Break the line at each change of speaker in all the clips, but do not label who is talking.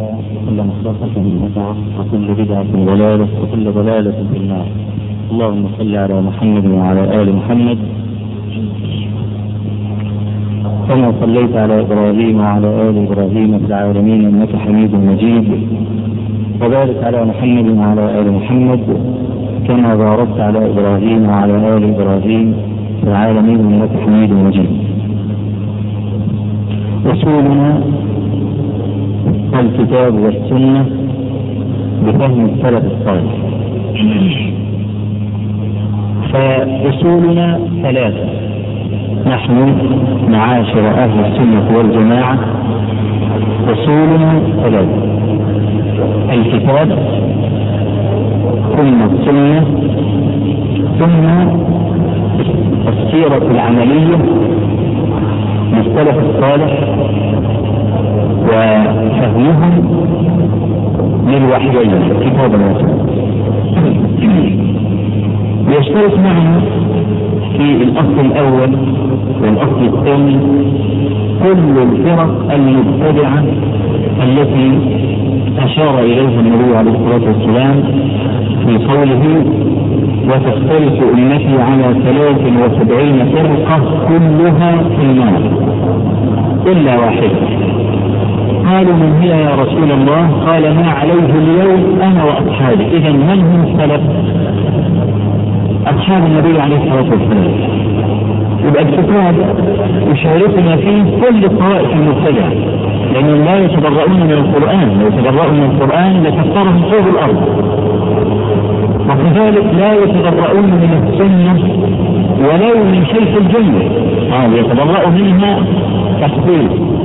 وكل مختصة بدعة وكل بدعة ضلالة وكل ضلالة في النار اللهم صل على محمد وعلى آل محمد كما صليت على إبراهيم وعلى آل إبراهيم في العالمين إنك حميد مجيد وبارك على محمد وعلى آل محمد كما باركت على إبراهيم وعلى آل إبراهيم في العالمين إنك حميد مجيد أصولنا الكتاب والسنة بفهم السلف الصالح فأصولنا ثلاثة نحن معاشر أهل السنة والجماعة أصولنا ثلاثة الكتاب ثم السنة ثم السيرة العملية للسلف الصالح وفهمهم للوحيين كتاب وسنة يشترك معنا في الأصل الأول والأصل الثاني كل الفرق المبتدعة التي أشار إليها النبي عليه الصلاة والسلام في قوله وتختلف أمتي على ثلاث وسبعين فرقة كلها في النار إلا واحدة قالوا من هي يا رسول الله قال ما عليه اليوم أنا وأصحابي إذا من هم السلف أصحاب النبي عليه الصلاة والسلام يبقى الكتاب يشاركنا فيه كل الطوائف المبتدعة لأنهم لا يتبرؤون من القرآن لو يتبرؤون من القرآن لكفرهم طول الأرض وكذلك لا يتبرؤون من السنة ولو من حيث الجملة آه يتبرأ منها تحصيل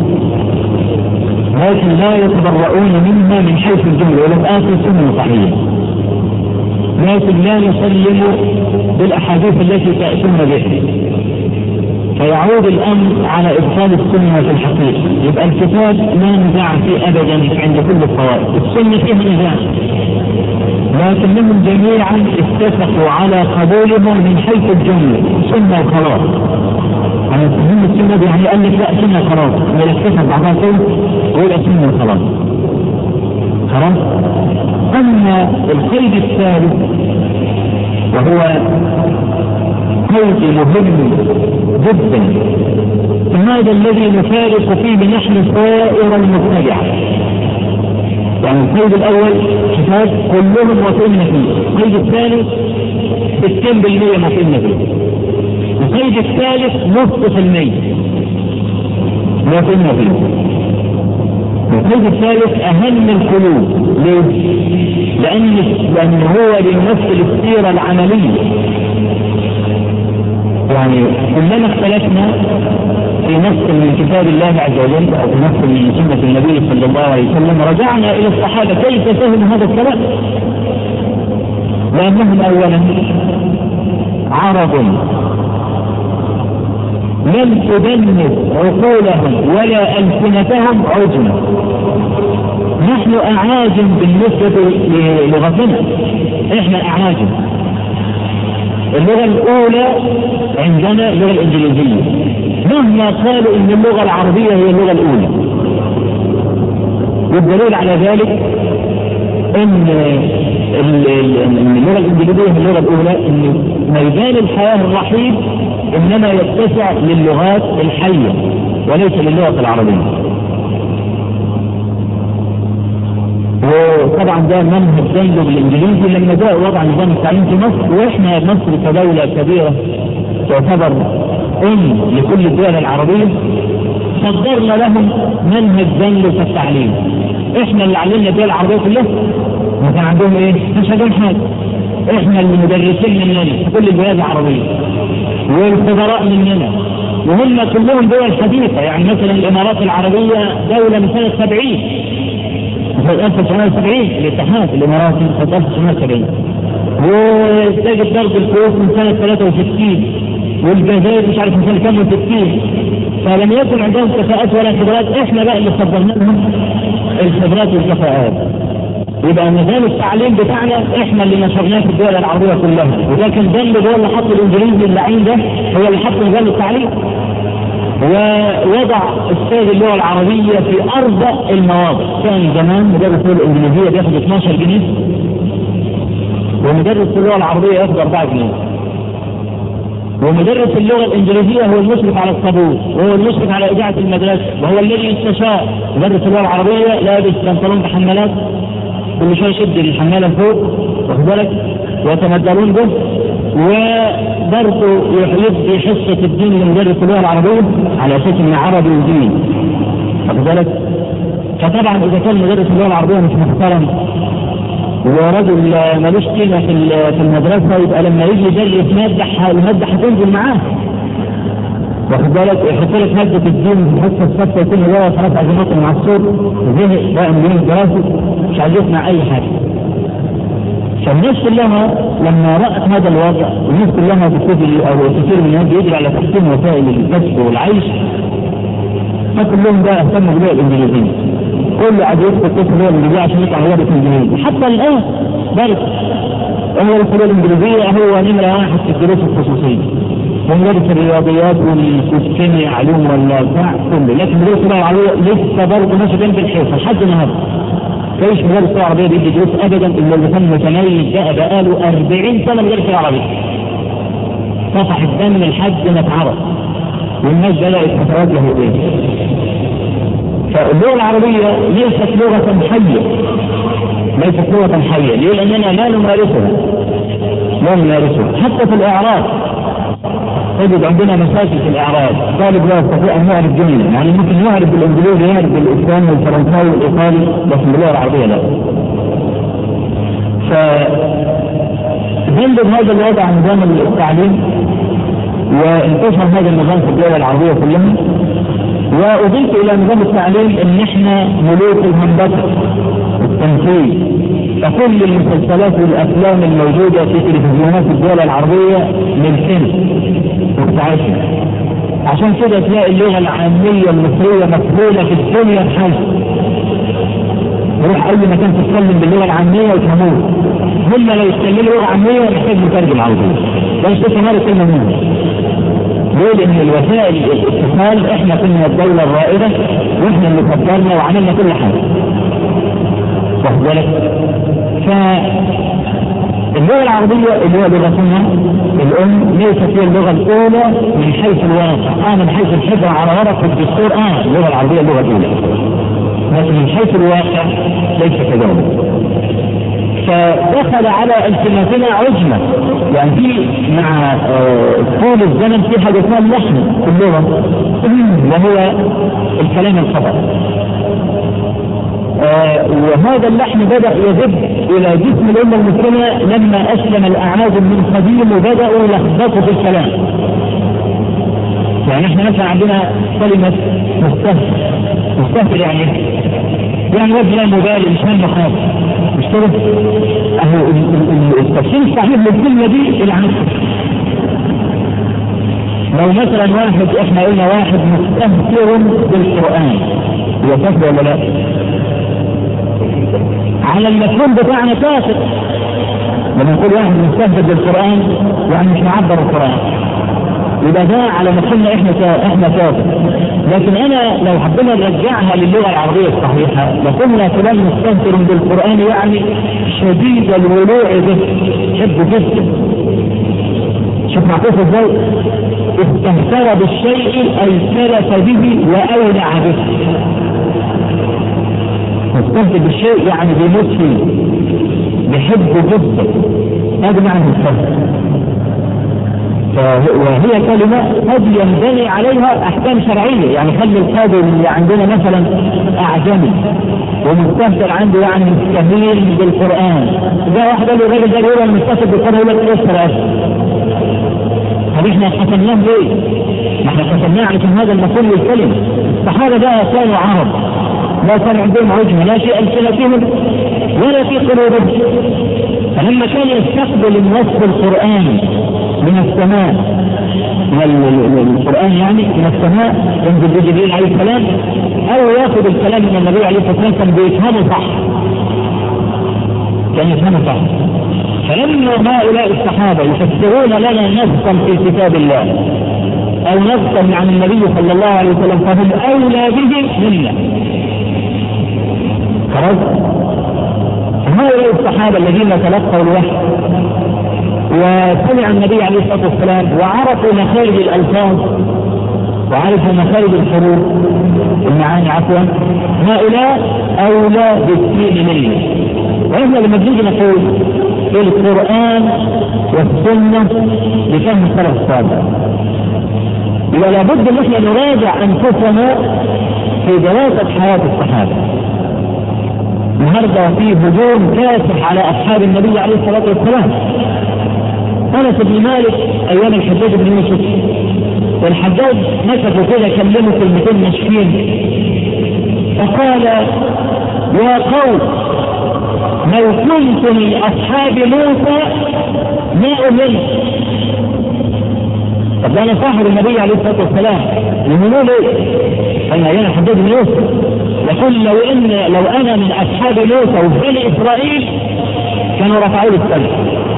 لكن لا يتبرؤون منها من حيث الجملة ولم آتوا سنة صحيحة لكن لا نسلم بالاحاديث التي تاتون بها فيعود الامر على ابطال السنه في الحقيقه يبقى الكتاب لا نزاع فيه ابدا عند كل الطوائف السنه فيها نزاع لكنهم جميعا اتفقوا على قبولهم من حيث الجمله سنه وخلاص أنا تهم السنة يعني قال لك لا سنة خلاص ولا اتفق بعضها كل ويبقى سنة خلاص خلاص أما القيد الثالث وهو قيد مهم جدا فهذا الذي نفارق فيه نحن سائر المبتدعة يعني القيد الأول كتاب كلهم وفقنا فيه القيد الثاني 60% وفقنا فيه القيد الثالث نصف في المية وفقنا فيه القيد الثالث أهم القلوب ليه؟ لأن لأن هو بيمثل السيرة العملية يعني كلما اختلفنا في نص من كتاب الله عز وجل أو في نص من سنة النبي صلى الله عليه وسلم رجعنا إلى الصحابة كيف فهموا هذا الكلام؟ لأنهم أولا عرب لم تدنس عقولهم ولا ألسنتهم عجمة نحن أعاجم بالنسبة للغتنا احنا أعاجم اللغة الأولى عندنا اللغة الإنجليزية مهما قالوا إن اللغة العربية هي اللغة الأولى والدليل على ذلك ان اللغه الانجليزيه هي اللغه الاولى ان ميدان الحياه الرحيم انما يتسع للغات الحيه وليس للغه العربيه. وطبعا ده منهج دينه بالانجليزي لما جاء وضع نظام التعليم في مصر واحنا مصر كدوله كبيره تعتبر ام لكل الدول العربيه صدرنا لهم منهج دينه في التعليم. احنا اللي علمنا الدول العربيه كلها ما كان عندهم ايه؟ مش عندهم حاجه. احنا اللي مدرسين مننا في كل البلاد العربيه. والخبراء مننا. وهم كلهم دول حديثه يعني مثلا الامارات العربيه دوله من سنه 70 سنه 1970 الاتحاد الاماراتي سنه 1970 وتجد برضه الكويت من سنه 63 والجزائر مش عارف من سنه كام 60 فلم يكن عندهم كفاءات ولا خبرات احنا بقى اللي صدرنا لهم الخبرات والكفاءات يبقى نظام التعليم بتاعنا احنا اللي نشرناه في الدول العربيه كلها ولكن ده اللي هو اللي حط الانجليزي اللعين ده هو اللي حط نظام التعليم ووضع استاذ اللغه العربيه في ارض المواضع كان زمان مدرس اللغه الانجليزيه بياخد 12 جنيه ومدرس اللغه العربيه ياخد 4 جنيه ومدرس اللغه الانجليزيه هو المشرف على الصابون وهو المشرف على اذاعه المدرسه وهو الذي يستشار مدرس اللغه العربيه لابس بنطلون بحمالات كل شويه يشد الحماله فوق واخد بالك ويتمدلون به وبرضه يدي حصه الدين لمدرس اللغه العربيه على اساس انه عربي ودين واخد بالك فطبعا اذا كان مدرس اللغه العربيه مش محترم ورجل ملوش قيمه في في المدرسه يبقى لما يجي يدرس ماده الماده هتنزل معاه واخد بالك يحط لك ماده الدين في الحصه السادسه يكون هو خلاص عزيمات مع الصوت زهق بقى من الدراسه مش عايز يسمع اي حاجه فالناس كلها لما رأت هذا الوضع والناس كلها بتجري او كثير من الناس يجري على تحسين وسائل الكسب والعيش فكلهم بقى اهتموا باللغه الانجليزيه كل عاد يدخل قسم اللغه الانجليزيه عشان يطلع لغه الانجليزيه حتى الان برضه هو اللغه الانجليزيه هو نمره واحد في الدروس الخصوصيه ومدرس الرياضيات والكيمياء علوم ولا بتاع كله لكن مدرس اللغه العربيه لسه برضه ماشي جنب الحيطه لحد النهارده فايش مدرس اللغه العربيه بيدي دروس ابدا الا اللي كان متميز بقى بقاله 40 سنه مدرس اللغه العربيه صفح الدم لحد ما اتعرف والناس بدات تتوجه اليه فاللغه العربيه ليست لغه حيه ليست لغه حيه ليه؟ لاننا لا نمارسها لا نمارسها حتى في الاعراب تجد عندنا مشاكل في الاعراب طالب لا يستطيع ان يعرف جمله يعني ممكن يعرف بالانجليزي يعرف بالاسباني والفرنساوي والايطالي لكن باللغه العربيه لا ف جنب هذا الوضع نظام التعليم وانتشر هذا النظام في الدول العربيه كلها واضيف الى نظام التعليم ان احنا ملوك الهندسه التمثيل فكل المسلسلات والافلام الموجوده في تلفزيونات الدول العربيه ملكنا وبتاعتنا عشان كده تلاقي اللغه العاميه المصريه مقبوله في الدنيا بحالها روح اي مكان تتكلم باللغه العاميه وتفهموه هم لو يتكلموا لغه عاميه محتاج مترجم على طول بس تفهم كلمه منهم ليه؟ لان الوسائل الاتصال احنا كنا الدوله الرائده واحنا اللي فكرنا وعملنا كل حاجه. واخد بالك؟ فاللغه العربيه اللي هي لغتنا الام ليست هي اللغه الاولى من حيث الواقع، اه من حيث الحفظ على ورق الدستور اه اللغه العربيه اللغه الاولى. لكن من حيث الواقع ليس كذلك. فدخل على التماسنا عجمة يعني في مع طول الزمن في حاجة اسمها اللحن في اللغة وهو الكلام الخطأ آه وهذا اللحن بدأ يذب إلى جسم الأمة المسلمة لما أسلم الأعاجم من قديم وبدأوا يلخبطوا في الكلام يعني احنا مثلا عندنا كلمة مستهتر مستهتر يعني يعني وجه مبالي مش هم خاص مش كده؟ اهو التفسير الصحيح للكلمة دي العكس لو مثلا واحد احنا قلنا واحد مستهتر بالقرآن هو كافر ولا لا؟ على المفهوم بتاعنا كافر لما نقول واحد مستهتر بالقرآن يعني مش معبر القرآن يبقى ده على مفهومنا احنا كا... احنا كافر لكن انا لو حبينا نرجعها للغه العربيه الصحيحه لقلنا فلان مستهتر بالقران يعني شديد الولوع به يحبه جدا شوف معطوف ازاي استهتر بالشيء اي سلف به واولع به مستهتر بالشيء يعني بيموت فيه بيحبه جدا هذا معنى مستهتر وهي كلمة قد ينبني عليها أحكام شرعية يعني خلي القاضي اللي عندنا مثلا أعجمي ومستهتر عنده يعني مستهين بالقرآن ده واحد قال له الراجل ده يقول أنا مستهتر بالقرآن يقول لك اسر اسر طب احنا حسمناه ليه؟ ما احنا حسمناه علشان هذا المفهوم للكلمة الصحابة بقى كانوا عرب لا كان عندهم عجمة لا في ألسنتهم ولا في قلوبهم فلما كان يستقبل النص القرآني من السماء من القرآن يعني من السماء ينزل جبريل عليه السلام أو ياخذ الكلام من النبي عليه الصلاة والسلام كان بيفهمه صح كان يفهمه صح فلما هؤلاء الصحابة يفسرون لنا نصا في كتاب الله او نقلا عن النبي صلى الله عليه وسلم فهم اولى به منا خلاص هؤلاء الصحابه الذين تلقوا الوحي وسمع النبي عليه الصلاه والسلام وعرفوا مخارج الالفاظ وعرفوا مخارج الحروف المعاني عفوا هؤلاء اولى بالدين منا واحنا لما بنيجي نقول القران والسنه بفهم السلف الصالح يبقى لابد ان احنا نراجع انفسنا في دراسه حياه الصحابه النهارده في هجوم كاسح على اصحاب النبي عليه الصلاه والسلام انس بن مالك ايام الحجاج بن يوسف والحجاج مسكوا كده كلموا كلمتين ناشفين فقال يا قوم لو كنت من اصحاب موسى ما امنت طب ده انا صاحب النبي عليه الصلاه والسلام يقولوا ليه؟ قال ايام الحجاج بن يوسف يقول لو ان لو انا من اصحاب موسى وبني اسرائيل كانوا رفعوا لي السلم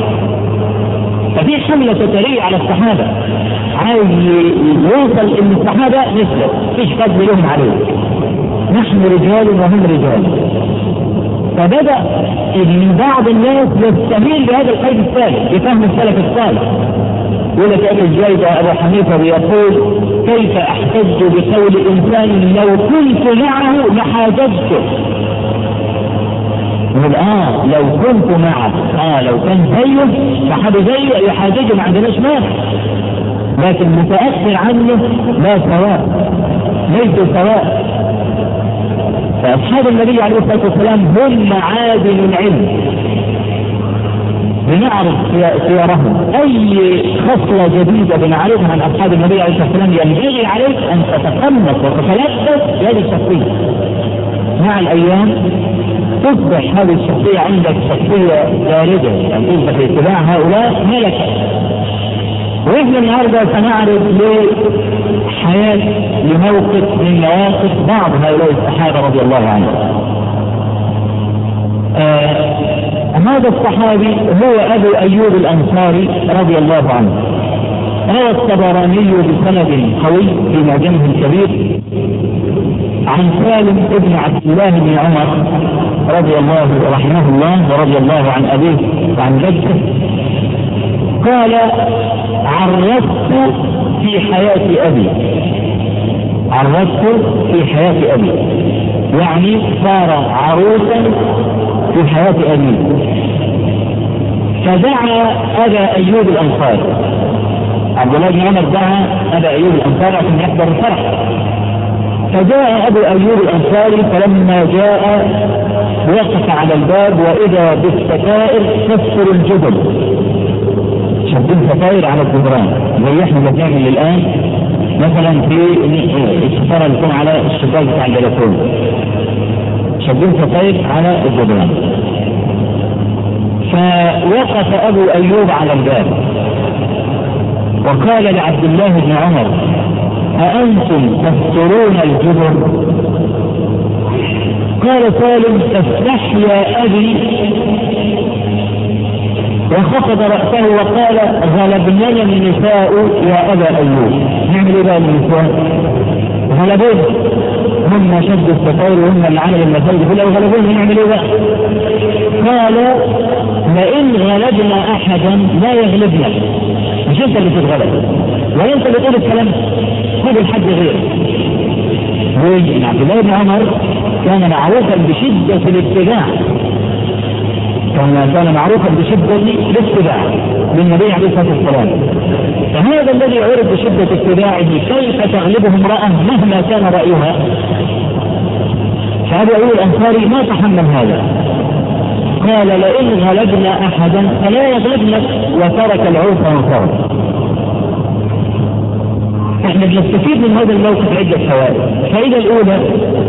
ففي حمله تتريع على الصحابه عايز يوصل ان الصحابه مثله مفيش فضل لهم عليه نحن رجال وهم رجال فبدا ان بعض الناس يستهين بهذا القيد الثالث بفهم السلف الصالح يقول لك ابي الزيد ابو حنيفه بيقول كيف احتج بقول انسان لو كنت معه لحاججته يقول اه لو كنت معه اه لو كان زيه فحد زيه يحاججه ما عندناش مانع لكن متاخر عنه لا سواء ليسوا سواء فاصحاب النبي عليه الصلاه والسلام هم معادن العلم بنعرف سيرهم اي خصله جديده بنعرفها عن اصحاب النبي عليه الصلاه والسلام ينبغي عليك ان تتقمص وتتلبس بهذه الشخصيه مع الايام تصبح هذه الشخصيه عندك شخصيه بارده يعني تصبح في اتباع هؤلاء ملكه واحنا النهارده سنعرض لحياه لموقف من مواقف بعض هؤلاء الصحابه رضي الله عنهم. آه هذا الصحابي هو ابو ايوب الانصاري رضي الله عنه. روى الطبراني بسند قوي في معجمه الكبير عن سالم ابن عبد الله بن عمر رضي الله رحمه الله ورضي الله عن ابيه وعن جده قال عرفت في حياة أبي عرفت في حياة أبي يعني صار عروسا في حياة أبي فدعا أبا أيوب الأنصاري عبد الله بن عمر دعا أبا أيوب الأنصاري عشان يحضر الفرح فجاء أبو أيوب الأنصاري فلما جاء وقف على الباب وإذا بالستائر تكسر الجبل شادين ستائر على الجدران زي احنا بنعمل الان مثلا في الستاره اللي تكون على الشباك بتاع البلكونه شادين ستائر على الجدران فوقف ابو ايوب على الباب وقال لعبد الله بن عمر أأنتم تسترون الجبر قال سالم تستحيا أبي وخفض رأسه وقال غلبننا النساء يا أبا أيوب نعمل إيه بقى النساء؟ غلبونا هم شد الستائر وهم اللي عملوا المساجد كلها وغلبونا نعمل إيه بقى؟ قال لئن غلبنا أحدا لا يغلبنا مش أنت اللي تتغلب ولا أنت اللي تقول الكلام خذ الحد غيره ليه؟ عبد الله بن عمر كان معروفا بشدة الاتباع كان كان معروفا بشدة الاتباع للنبي عليه الصلاة والسلام فهذا الذي عرف بشدة اتباعه كيف تغلبه امرأة مهما كان رأيها فأبو أيوب الأنصاري ما تحمل هذا قال لئن غلبنا أحدا فلا يغلبنا وترك العرف وانصرف احنا بنستفيد من هذا الموقف عدة فوائد الفائدة الأولى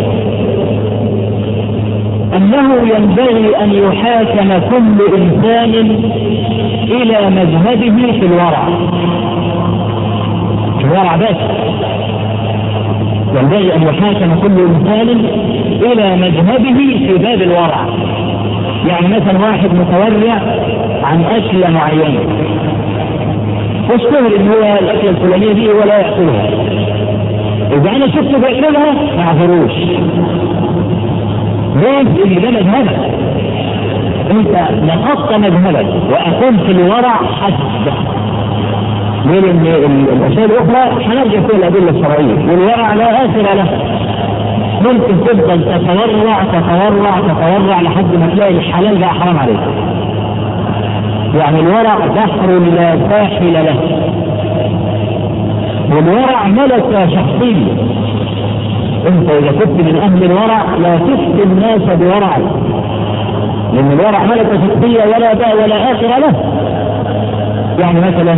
أنه ينبغي أن يحاكم كل إنسان إلى مذهبه في الورع في الورع بس ينبغي أن يحاكم كل إنسان إلى مذهبه في باب الورع يعني مثلا واحد متورع عن أشياء معينة واشتهر ان هو الاكله الفلانيه دي ولا ياكلها اذا انا شفته بياكلها ما اعذروش ليه؟ اللي ده مذهبك انت نقضت مذهبك واقمت الورع حسب لان الاشياء الاخرى هنرجع فيها الادله الشرعيه والورع لا اخر له ممكن تفضل تتورع تتورع تتورع لحد ما تلاقي الحلال بقى حرام عليك يعني الورع بحر لا ساحل له والورع ملكة شخصية انت اذا كنت من اهل الورع لا تفتي الناس بورعك لان الورع ملكة شخصية ولا باء ولا اخر له يعني مثلا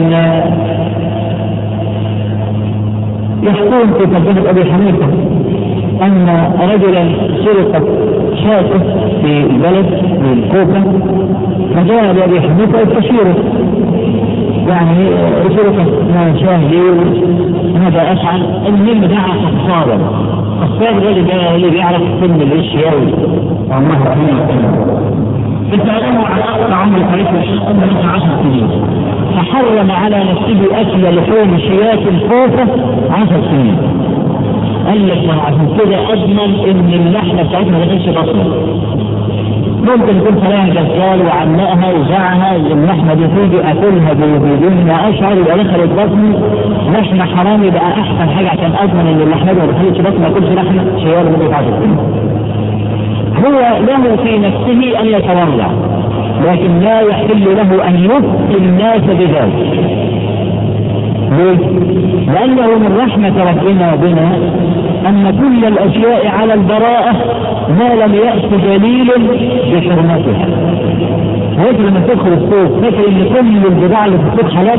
يحكون في ترجمة ابي حنيفة ان رجلا سرقت شاة في البلد في الكوفة فجاء لابي حنيفة يستشيره يعني سرقت شاه هذا افعل المهم دعا خصابا خصاب الراجل ده اللي بيعرف سن الاشياء والله رحمه اتعلموا على اقصى عمر الخليفه من 10 سنين فحرم على نفسه اكل لحوم شياة الكوفه 10 سنين قال لك عشان كده اضمن ان اللحمه بتاعتنا ما تكونش بسيطه ممكن يكون فلان جزال وعلقها وزعها اللحمه دي تيجي اكلها بدون ما اشعر يبقى دخلت بطني لحمه حرام يبقى احسن حاجه عشان اضمن ان اللحمه دي ما دخلتش بطني ما اكلش لحمه شيال لمده 10 سنين. هو له في نفسه ان يتورع لكن لا يحل له ان يفتي الناس بذلك ليه؟ لأنه من رحمة ربنا بنا أن كل الأشياء على البراءة ما لم يأت دليل بحرمتها. هيك لما تدخل السوق فاكر إن كل البضاعة اللي في السوق حلال؟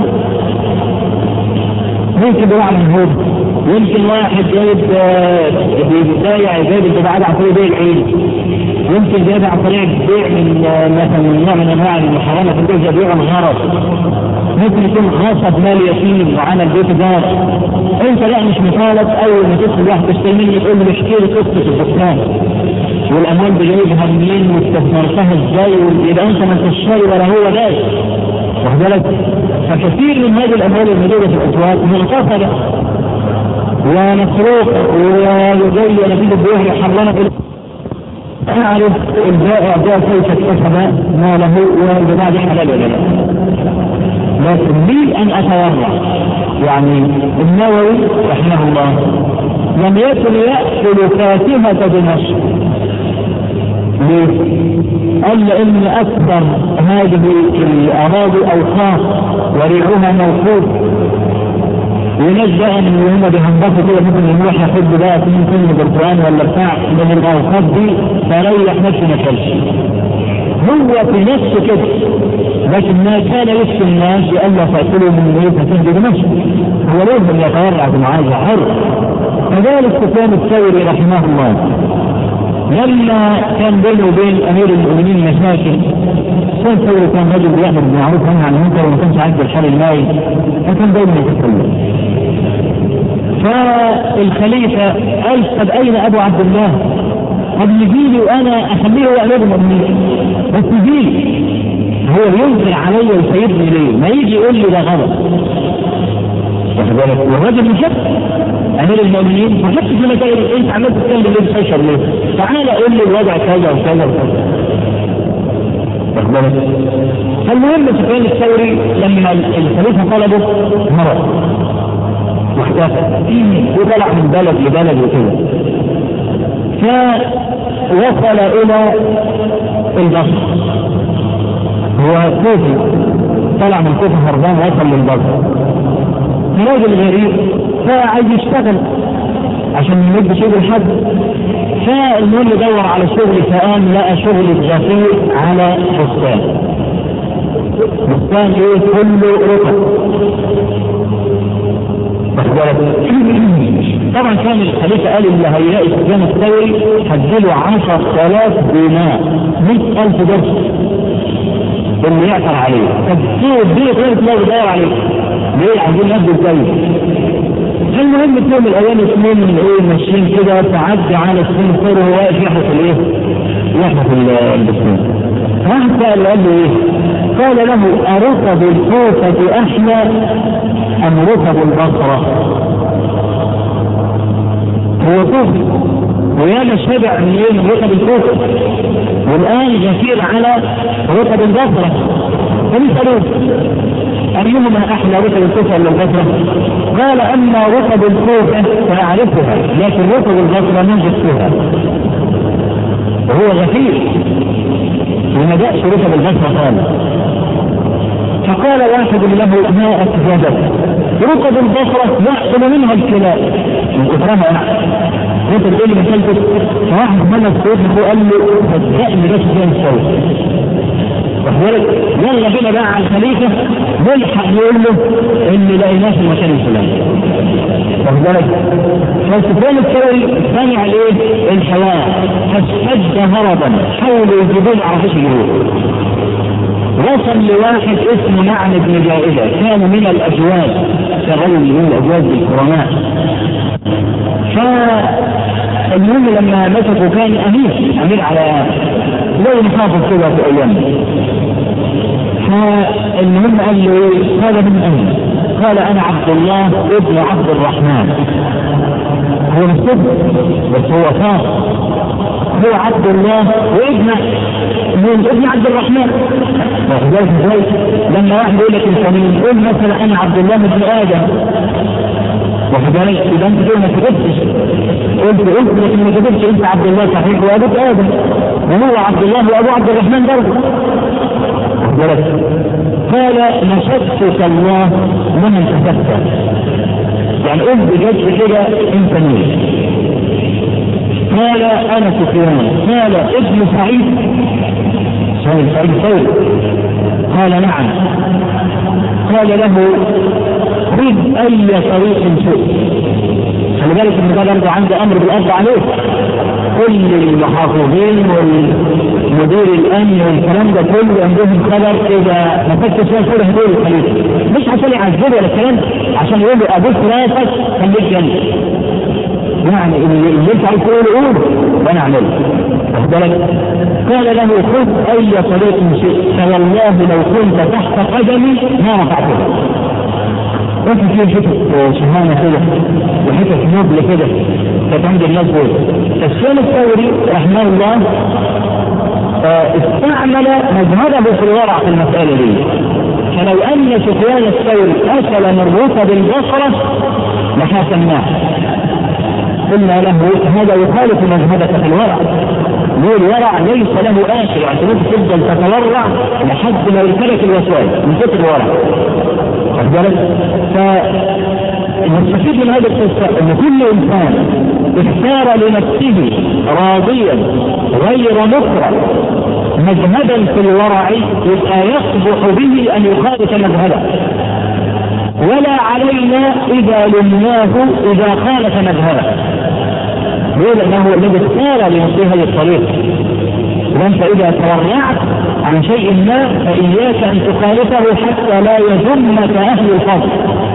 ممكن بضاعة منهوب يمكن واحد جايب بيبايع جايب البضاعة دي عن طريق بيع العيد يمكن جايبها عن طريق بيع من مثلا نوع من انواع المحرمة في البيع بيع الغرض ممكن يكون خاصة بمال يتيم وعمل بيت دار انت لا مش مطالب اول ما تدخل واحد تشتري مني تقول له احكي لي قصة البستان والاموال بجايبها منين واستثمرتها ازاي يبقى انت ما انتش شاري ولا هو داش واخد بالك فكثير من هذه الاموال الموجوده في الاسواق منقصده ومسروقه ويزين في البيوت محرمه اعرف البائع ده كيف اكتسب ماله والبضاعه دي حلال ولا لا لكن لي ان اتورع يعني النووي رحمه الله لم يكن ياكل فاكهه دمشق ليه؟ قال لان اكثر هذه الاراضي اوقاف وريعها موقوف وناس بقى من اللي هم بيهنبطوا كده ممكن يروح ياخد بقى اثنين كلمة برتقال ولا بتاع من الاوقات دي فريح نفسه ما كلش. هو في نفسه كده لكن ما كان يفتي الناس لئلا تاكلوا من ايه فتهدي دمشق هو لازم يتورع بمعاذ حر كذلك سفيان الثوري رحمه الله لما كان بينه وبين امير المؤمنين مشاكل كان ثوري كان رجل بيعمل بالمعروف عنه عن المنكر وما كانش عاجبه الحال المائي فكان دايما يتكلم فالخليفه قال طب اين ابو عبد الله؟ طب يجي لي وانا اخليه هو امير المؤمنين بس يجي لي هو ينكر علي ويسيبني ليه؟ ما يجي يقول لي ده غلط واخد بالك والراجل مشك امير المؤمنين ما شفتش لما كان انت عمال تتكلم ليه بتشر ليه؟ تعالى قول لي الوضع كذا وكذا وكذا واخد بالك؟ فالمهم سفيان الثوري لما الخليفه طلبه مرض واختفى وطلع من بلد لبلد وكده فوصل الى البصره هو كوفي طلع من كوفي هربان وصل للبصره راجل غريب فعايز يشتغل عشان يمد شغل حد فالمهم يدور على شغل فقام لقى شغل غفير على بستان بستان ايه كله رطب طبعا كان الخليفه قال اللي هيلاقي سفيان الثوري هديله 10000 دينار 100000 درهم اللي يعثر عليه طب سوق دي غير تلاقي يدور عليه ليه عايزين نبذل كويس المهم في يوم من الايام اثنين من ايه ماشيين كده تعدي على السن ثوري وهو واقف يحرس الايه؟ يحرس البستان واحد سأل قال له ايه؟ فقال له أركب الكوفة أحلى أم ركب البصرة؟ هو كوفي وياما شبع من ايه من ركب الكوفة والآن يسير على ركب البصرة فنسألوه أيهما أحلى ركب الكوفة ولا البصرة؟ قال أما ركب الكوفة فأعرفها لكن ركب البصرة ما جدتها وهو غفير وما جاءش ركب البصرة خالص فقال واحد له ما أكذبك ركب البصرة يأكل منها الكلاب من كثرها انت تقول لي مثال فواحد من الصوت وقال له صدقني بس زي الصوت واخبرك يلا بينا بقى على الخليفه نلحق يقول له ان لقيناه في المكان الفلاني واخد بالك فسفيان الثوري سمع الايه؟ الحوار فاشتد هربا حاولوا يجيبون عرفش يجيبوه وصل لواحد اسمه نعم بن جائزة كان من الأجواد كرجل من الأجواد الكرماء فالمهم لما مسكوا كان أمير أمير على زي محافظ كده في أيامه فالمهم قال له هذا من أين؟ قال أنا عبد الله ابن عبد الرحمن هو مش بس هو صار هو عبد الله وابن من ابن عبد الرحمن واخد ازاي؟ لما واحد يقول لك انت مين؟ قول مثلا انا عبد الله بن ادم واخد بالك يبقى انت كده ما كتبتش قلت قلت لكن ما كتبتش انت عبد الله صحيح وابوك ادم وهو عبد الله وابو عبد الرحمن برضه واخد بالك قال نشدتك الله لمن كتبت يعني قلت بجد كده انت مين قال انا سفيان قال ابن سعيد سعيد سعيد ثوري قال نعم قال له خذ اي طريق شئت خلي بالك ان ده برضه عنده امر بالارض عليك كل المحافظين والمدير الامن والكلام ده كله عندهم خبر اذا ما فكش فيها كل هدول الخليفه مش عشان يعذبوا ولا الكلام عشان يقولوا ابوس راسك خليك جنبي يعني اللي انت عايز تقوله قول وانا اعمله واخد بالك قال له خذ اي طريق شئت فوالله لو كنت تحت قدمي ما رفعتها وانت في حتة شهامة كده وحتة نبل كده كانت عند الناس دول السفيان الثوري رحمه الله استعمل مذهبه في الورع في المسألة دي فلو أن سفيان الثوري أكل من ركب البصرة لحاسمناه قلنا له هذا يخالف مذهبك في الورع ليه الورع ليس له اخر يعني ممكن تفضل تتورع لحد ما يركبك الوسواس من كتر الورع واخد بالك؟ فنستفيد من هذه القصه ان كل انسان اختار لنفسه راضيا غير مكره مذهبا في الورع يبقى يصبح به ان يخالف مذهبه ولا علينا اذا لمناه اذا خالف مذهبه ليه لانه هو الذي اختار لنفسه هذه الطريقه وانت اذا تورعت عن شيء ما فاياك ان تخالفه حتى لا يذمك اهل الفضل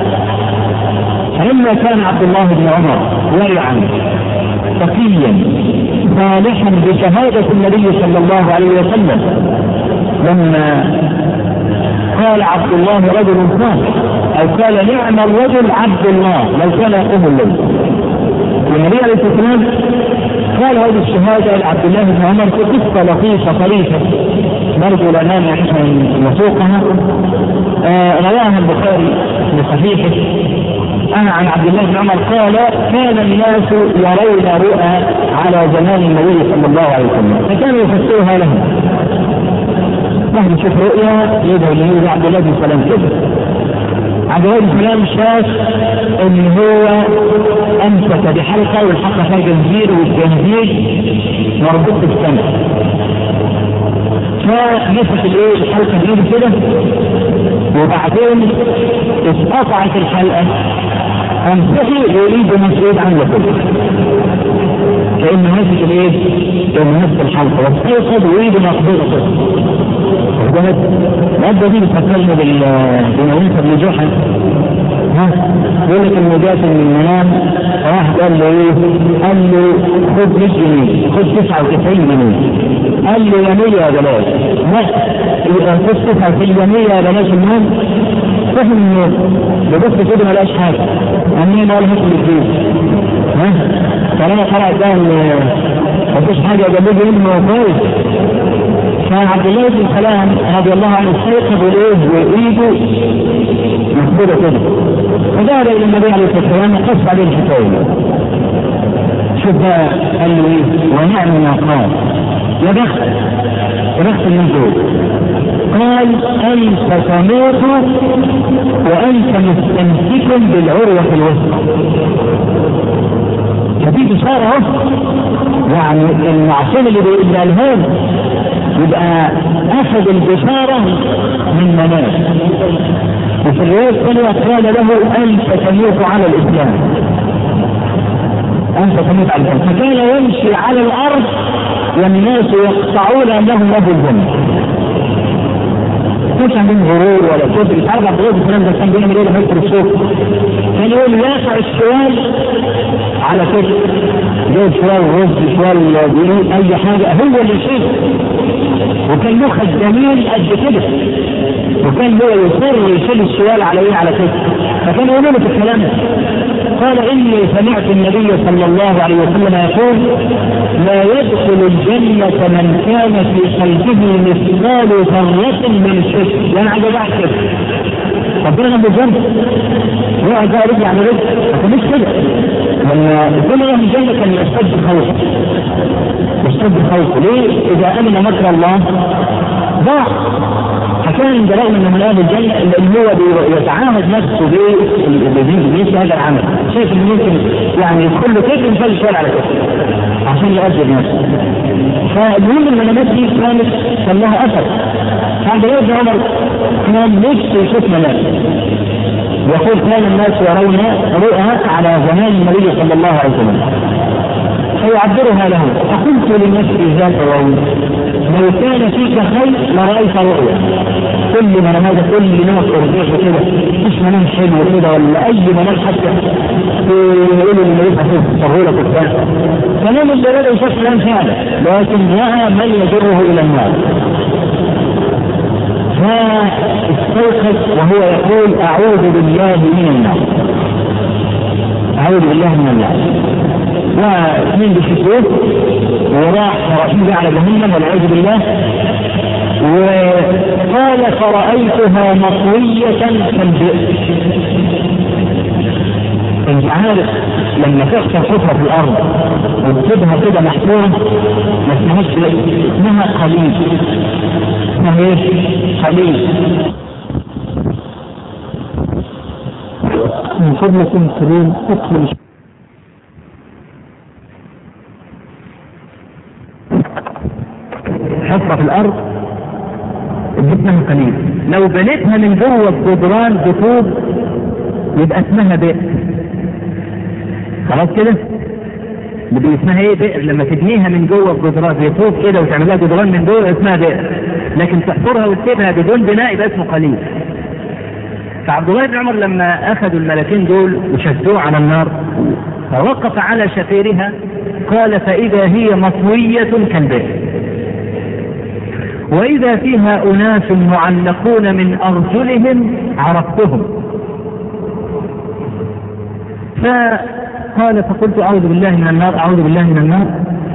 فلما كان عبد الله بن عمر ورعا تقيا صالحا بشهاده النبي صلى الله عليه وسلم لما قال عبد الله رجل صالح او قال نعم الرجل عبد الله لو كان يقوم الليل والنبي عليه الصلاه والسلام قال هذه الشهاده لعبد الله بن عمر في قصه لطيفه طريفه نرجو الامام احسن وثوقها آه رواها البخاري في صحيحه انا عن عبد الله بن عمر قال كان الناس يرون رؤى على زمان النبي صلى الله عليه وسلم فكانوا يفسروها لهم واحد يشوف رؤيا يدعو النبي عبد الله بن سلام كده عبد الله بن سلام شاف ان هو امسك بحلقه والحلقه فيها جنزير والجنزير مربوط بالسمع فمسك الايه الحلقه بايده كده وبعدين اتقطعت الحلقه امسكه يريد مسعود عنه كده كانه ماسك الايه؟ كانه ماسك الحلقه واستيقظ ويريد مقبوضه كده وجدت المادة دي بتفكرني بموسى بن جحا ها يقول لك انه جات من المنام واحد قال له ايه؟ قال له خد 100 جنيه خد 99 جنيه قال لي يمية يا بلاش لا يبقى تصفها في اليمية يا بلاش النوم فهم النوم ببص كده ملاش حاجة النوم ولا هيك الجيب ها طالما طلع ده مفيش حاجة جنبه انه كويس فعبد الله بن سلام رضي الله عنه استيقظ وايه وايده مقبوضه كده فذهب الى النبي عليه الصلاه والسلام وقص عليه الحكايه شوف بقى قال له ايه ونعم ما قال يا بخت يا بخت من دول قال انت تموت وانت مستمسك بالعروه الوسطى فدي بشارة اهو يعني المعصوم اللي بيقولها الهام يبقى اخذ البشارة من منام وفي الرواية الثانية قال له انت تموت على الاسلام انت تموت على الاسلام فكان يمشي على الارض والناس يقطعون انهم له الجنة مش عندهم غرور ولا كبر مش عارف عبد الله بن ده كان بيعمل ايه لما يدخل السوق كان يقول يقع السؤال على كده جايب شوال رز شوال بيقول اي حاجه هو اللي يشيل وكان له خدامين قد كده وكان هو يصر يشيل السؤال على ايه على كده فكان يقول له في الكلام قال اني سمعت النبي صلى الله عليه وسلم يقول لا يدخل الجنة من كان في قلبه مثقال ذرة من شرك يعني عايز كده ربنا جنب الجنة يقعد بقى رجع على رجع لكن مش كده لما كل اهل الجنة كان يشتد خوفه يشتد خوفه ليه؟ إذا أمن مكر الله ضاع فكان برغم ان من اهل الجنه اللي هو يتعاهد نفسه بمثل هذا العمل شايف انه ممكن يعني يدخل له كيف ينفذ شويه على كده عشان يؤدب نفسه فالمهم المنامات دي كانت كان لها اثر عبد الله بن عمر كان نفسه يشوف منام يقول كان الناس يرون رؤى على زمان النبي صلى الله عليه وسلم فيعبرها له فقلت لنفسي ذات يوم لو كان فيك خير لرايت رؤيا كل ما هذا كل نوع ترجيح كده مش منام حلو كده ولا اي منام حتى يقولوا ان يبقى فيه سهوله وبتاع فنام اللي بدا يشوف منام فعلا لكن راى من يجره الى النار فاستيقظ وهو يقول اعوذ بالله من النار اعوذ بالله من النار واثنين بيشتوه وراح رشيد على جهنم والعياذ بالله وقال فرأيتها مطوية كالبئر انت عارف لما تحصل حفرة في الارض وتسيبها كده محفورة ما اسمهاش اسمها قليل اسمها ايه؟ قليل
من فضلكم كريم اطلب
حفرة في الارض ادتنا من قليل لو بنيتها من جوه الجدران بطوب يبقى اسمها بئر خلاص كده بدي اسمها ايه بئر لما تبنيها من جوه الجدران بطوب كده وتعملها جدران من جوه اسمها بئر لكن تحفرها وتسيبها بدون بناء يبقى اسمه قليل فعبد الله بن عمر لما اخذوا الملكين دول وشدوه على النار فوقف على شفيرها قال فاذا هي مطويه كالبئر وإذا فيها أناس معلقون من أرجلهم عرفتهم فقال فقلت أعوذ بالله من النار أعوذ بالله من النار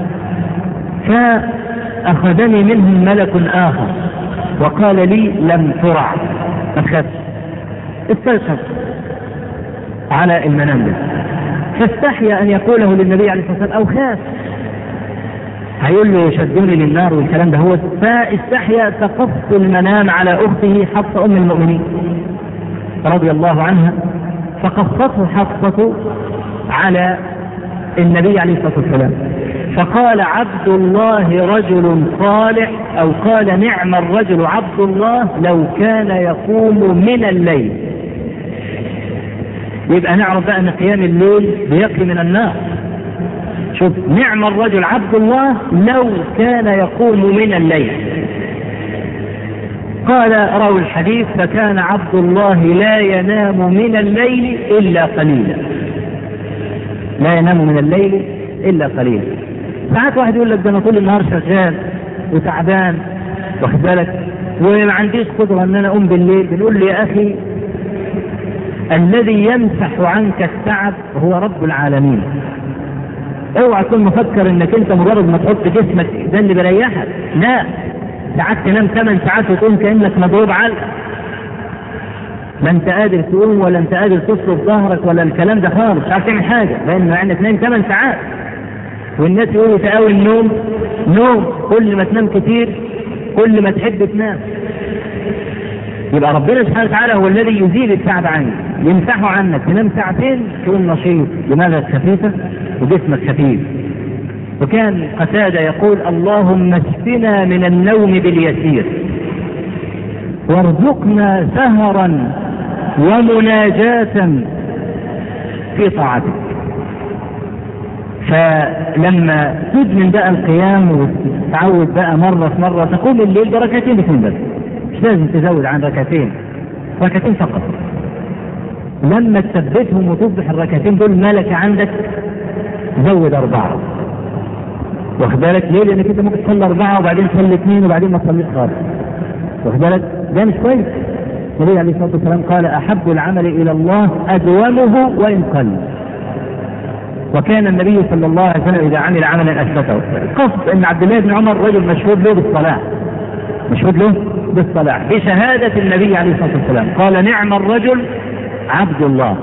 فأخذني منهم ملك آخر وقال لي لم ترع ما تخافش استيقظ على المنام ده فاستحيا أن يقوله للنبي عليه الصلاة والسلام أو خاف هيقول له شدوني للنار والكلام ده هو فاستحيا تقص المنام على اخته حفصه ام المؤمنين رضي الله عنها فقصته حفصه على النبي عليه الصلاه والسلام فقال عبد الله رجل صالح او قال نعم الرجل عبد الله لو كان يقوم من الليل يبقى نعرف بقى ان قيام الليل بيقي من النار شوف نعم الرجل عبد الله لو كان يقوم من الليل قال راوي الحديث فكان عبد الله لا ينام من الليل الا قليلا لا ينام من الليل الا قليلا ساعات واحد يقول لك ده انا طول النهار شغال وتعبان واخد بالك وما عنديش قدره ان انا اقوم بالليل بنقول لي يا اخي الذي يمسح عنك التعب هو رب العالمين اوعى تكون مفكر انك انت مجرد ما تحط جسمك ده اللي بيريحك لا ساعات تنام ثمان ساعات وتقوم كانك مضروب علقه لا انت قادر تقوم ولا انت قادر تصرف ظهرك ولا الكلام ده خالص مش عارف تعمل حاجه لان عندك تنام ثمان ساعات والناس يقولوا تقاوي النوم نوم كل ما تنام كتير كل ما تحب تنام يبقى ربنا سبحانه وتعالى هو الذي يزيل التعب عنك يمسحه عنك تنام ساعتين تكون نشيط دماغك خفيفه وجسمك خفيف وكان قتاده يقول اللهم اسقنا من النوم باليسير وارزقنا سهرا ومناجاة في طاعتك فلما تدمن بقى القيام وتتعود بقى مرة في مرة تقوم الليل بركعتين اثنين بس مش لازم تزود عن ركعتين ركعتين فقط لما تثبتهم وتصبح الركعتين دول ملكة عندك زود أربعة واخد بالك ليه؟ لأنك أنت ممكن تصلي أربعة وبعدين تصلي اثنين وبعدين ما تصليش خالص واخد بالك؟ ده مش كويس النبي عليه الصلاه والسلام قال احب العمل الى الله ادومه وان قل وكان النبي صلى الله عليه وسلم اذا عمل عملا اثبته القصد ان عبد الله بن عمر رجل مشهود له بالصلاه مشهود له بالصلاه بشهاده النبي عليه الصلاه والسلام قال نعم الرجل عبد الله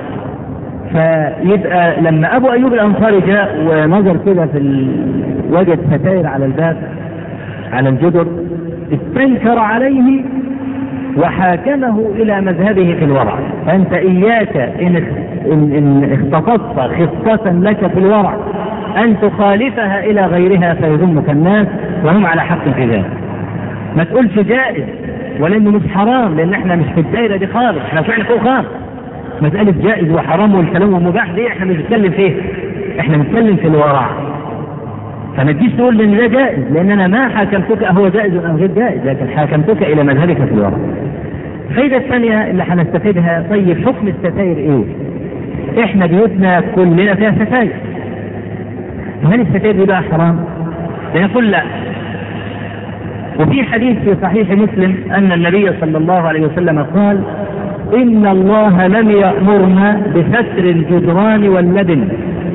فيبقى لما ابو ايوب الانصاري جاء ونظر كده في ال... وجد ستائر على الباب على الجدر استنكر عليه وحاكمه الى مذهبه في الورع فانت اياك ان ان, إن اختصصت خصة لك في الورع ان تخالفها الى غيرها فيذمك الناس وهم على حق في ذلك ما تقولش جائز ولانه مش حرام لان احنا مش في الدائره دي خالص احنا طلعنا فوق خالص مسألة جائز وحرام والكلام ومباح دي احنا مش بنتكلم فيه احنا بنتكلم في الورع فما تجيش تقول ان ده جائز لان انا ما حاكمتك هو جائز ام غير جائز لكن حاكمتك الى مذهبك في الورع. الفائده الثانيه اللي هنستفيدها طيب حكم الستاير ايه؟ احنا بيوتنا كلنا فيها ستاير. هل الستاير دي بقى حرام؟ لنقول لا. وفي حديث في صحيح مسلم ان النبي صلى الله عليه وسلم قال ان الله لم يامرنا بستر الجدران واللبن